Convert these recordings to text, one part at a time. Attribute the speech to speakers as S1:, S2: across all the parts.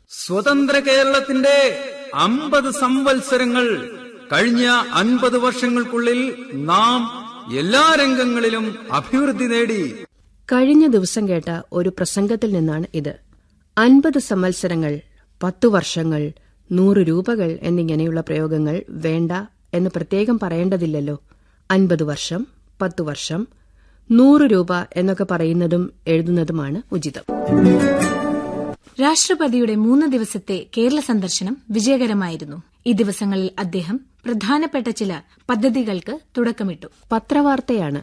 S1: സ്വതന്ത്ര കേരളത്തിന്റെ അമ്പത് സംവത്സരങ്ങൾ കഴിഞ്ഞ അൻപത് വർഷങ്ങൾക്കുള്ളിൽ നാം എല്ലാ രംഗങ്ങളിലും അഭിവൃദ്ധി നേടി
S2: കഴിഞ്ഞ ദിവസം കേട്ട ഒരു പ്രസംഗത്തിൽ നിന്നാണ് ഇത് അൻപത് സംവത്സരങ്ങൾ പത്തു വർഷങ്ങൾ നൂറ് രൂപകൾ എന്നിങ്ങനെയുള്ള പ്രയോഗങ്ങൾ വേണ്ട എന്ന് പ്രത്യേകം പറയേണ്ടതില്ലല്ലോ അൻപത് വർഷം പത്തു വർഷം നൂറ് രൂപ എന്നൊക്കെ പറയുന്നതും എഴുതുന്നതുമാണ് ഉചിതം
S3: രാഷ്ട്രപതിയുടെ മൂന്ന് ദിവസത്തെ കേരള സന്ദർശനം വിജയകരമായിരുന്നു ഈ ദിവസങ്ങളിൽ അദ്ദേഹം പ്രധാനപ്പെട്ട ചില പദ്ധതികൾക്ക് തുടക്കമിട്ടു
S2: പത്രവാർത്തയാണ്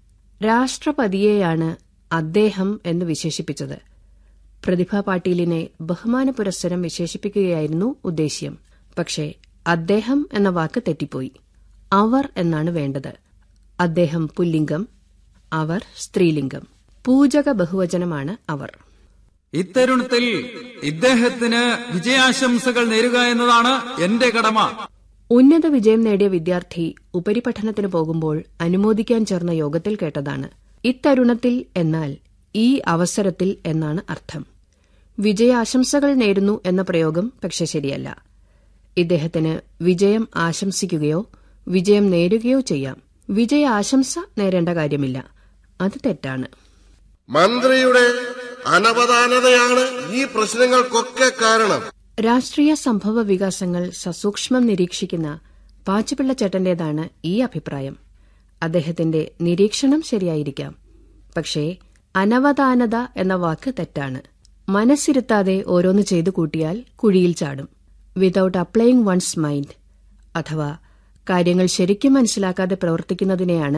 S2: രാഷ്ട്രപതിയെയാണ് അദ്ദേഹം എന്ന് വിശേഷിപ്പിച്ചത് പ്രതിഭ പാട്ടീലിനെ ബഹുമാന പുരസ്സരം വിശേഷിപ്പിക്കുകയായിരുന്നു ഉദ്ദേശ്യം പക്ഷേ അദ്ദേഹം എന്ന വാക്ക് തെറ്റിപ്പോയി അവർ എന്നാണ് വേണ്ടത് അദ്ദേഹം പുല്ലിംഗം അവർ സ്ത്രീലിംഗം പൂജക ബഹുവചനമാണ് അവർ
S1: ഇത്തരുണത്തിൽ ഇദ്ദേഹത്തിന് വിജയാശംസകൾ നേരുക എന്നതാണ് എന്റെ കടമ
S2: ഉന്നത വിജയം നേടിയ വിദ്യാർത്ഥി ഉപരിപഠനത്തിന് പോകുമ്പോൾ അനുമോദിക്കാൻ ചേർന്ന യോഗത്തിൽ കേട്ടതാണ് ഇത്തരുണത്തിൽ എന്നാൽ ഈ അവസരത്തിൽ എന്നാണ് അർത്ഥം വിജയാശംസകൾ നേരുന്നു എന്ന പ്രയോഗം പക്ഷെ ശരിയല്ല ഇദ്ദേഹത്തിന് വിജയം ആശംസിക്കുകയോ വിജയം നേരുകയോ ചെയ്യാം വിജയാശംസ നേരേണ്ട കാര്യമില്ല അത് തെറ്റാണ്
S4: മന്ത്രിയുടെ അനവധാനതയാണ് ഈ പ്രശ്നങ്ങൾക്കൊക്കെ കാരണം
S2: രാഷ്ട്രീയ സംഭവ വികാസങ്ങൾ സസൂക്ഷ്മം നിരീക്ഷിക്കുന്ന പാച്ചുപിള്ള ചേട്ടന്റേതാണ് ഈ അഭിപ്രായം അദ്ദേഹത്തിന്റെ നിരീക്ഷണം ശരിയായിരിക്കാം പക്ഷേ അനവധാനത എന്ന വാക്ക് തെറ്റാണ് മനസ്സിരുത്താതെ ഓരോന്ന് ചെയ്തു കൂട്ടിയാൽ കുഴിയിൽ ചാടും വിതൌട്ട് അപ്ലൈയിങ് വൺസ് മൈൻഡ് അഥവാ കാര്യങ്ങൾ ശരിക്കും മനസ്സിലാക്കാതെ പ്രവർത്തിക്കുന്നതിനെയാണ്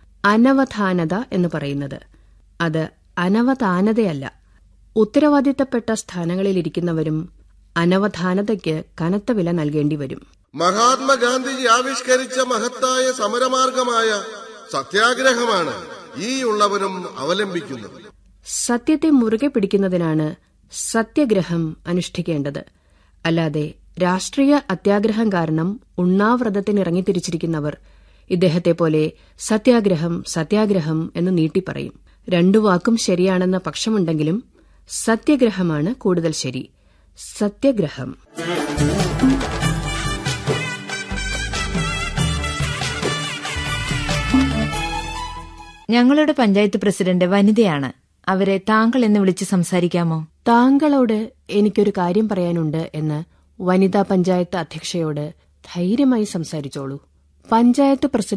S2: അനവധാനത എന്ന് പറയുന്നത് അത് അനവധാനതയല്ല ഉത്തരവാദിത്തപ്പെട്ട സ്ഥാനങ്ങളിലിരിക്കുന്നവരും അനവധാനതയ്ക്ക് കനത്ത വില നൽകേണ്ടി വരും
S4: മഹാത്മാഗാന്ധിജി ആവിഷ്കരിച്ച മഹത്തായ സമരമാർഗമായ സത്യാഗ്രഹമാണ് ഈ ഉള്ളവരും അവലംബിക്കുന്നത്
S2: സത്യത്തെ മുറുകെ പിടിക്കുന്നതിനാണ് സത്യഗ്രഹം അനുഷ്ഠിക്കേണ്ടത് അല്ലാതെ രാഷ്ട്രീയ അത്യാഗ്രഹം കാരണം ഉണ്ണാവ്രതത്തിനിറങ്ങിത്തിരിച്ചിരിക്കുന്നവർ ഇദ്ദേഹത്തെ പോലെ സത്യാഗ്രഹം സത്യാഗ്രഹം എന്ന് നീട്ടിപ്പറയും രണ്ടു വാക്കും ശരിയാണെന്ന പക്ഷമുണ്ടെങ്കിലും സത്യഗ്രഹമാണ് കൂടുതൽ ശരി സത്യഗ്രഹം
S5: ഞങ്ങളുടെ പഞ്ചായത്ത് പ്രസിഡന്റ് വനിതയാണ് അവരെ താങ്കൾ എന്ന് വിളിച്ച് സംസാരിക്കാമോ
S2: താങ്കളോട് എനിക്കൊരു കാര്യം പറയാനുണ്ട് എന്ന് വനിതാ പഞ്ചായത്ത് അധ്യക്ഷയോട് ധൈര്യമായി സംസാരിച്ചോളൂ പഞ്ചായത്ത് പ്രസിഡന്റ്